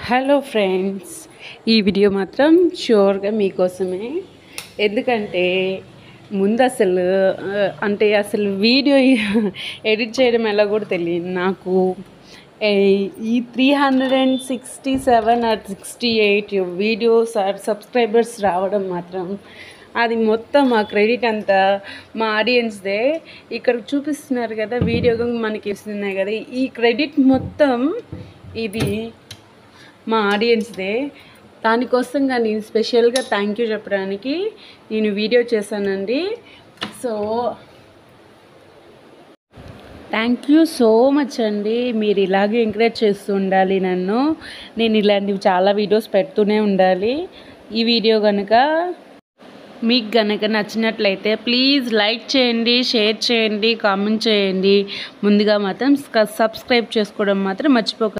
hello friends ఈ video మాత్రం షూర్గా మీకోసమే ఎందుకంటే ముందు అసలు ఆ, అంటే అసలు వీడియో ఎడిట్ చేయడం ఎలా కూడా తెలియదు నాకు ఏ- ఈ three hundred and sixty seven or sixty eight videos or subscribers రావడం మాత్రం అది మొత్తం ఆ క్రెడిట్ అంతా మా ఆడియన్స్దే ఇక్కడ చూపిస్తున్నారు కదా వీడియోగా మనకి ఇస్తున్నాయి కదా ఈ క్రెడిట్ మొత్తం ఇది మా ఆడియన్స్దే దానికోసం కానీ స్పెషల్గా థ్యాంక్ యూ చెప్పడానికి నేను వీడియో చేశానండి so thank you so much అండి మీరు ఇలాగే ఎంకరేజ్ చేస్తూ ఉండాలి నన్ను నేను ఇలాంటివి చాలా వీడియోస్ పెడుతూనే ఉండాలి ఈ వీడియో కనుక మీకు గనక నచ్చినట్లయితే ప్లీజ్ లైక్ చేయండి షేర్ చేయండి కామెంట్ చేయండి ముందుగా మాత్రం సబ్స్క్రైబ్ చేసుకోవడం మాత్రం మర్చిపోకండి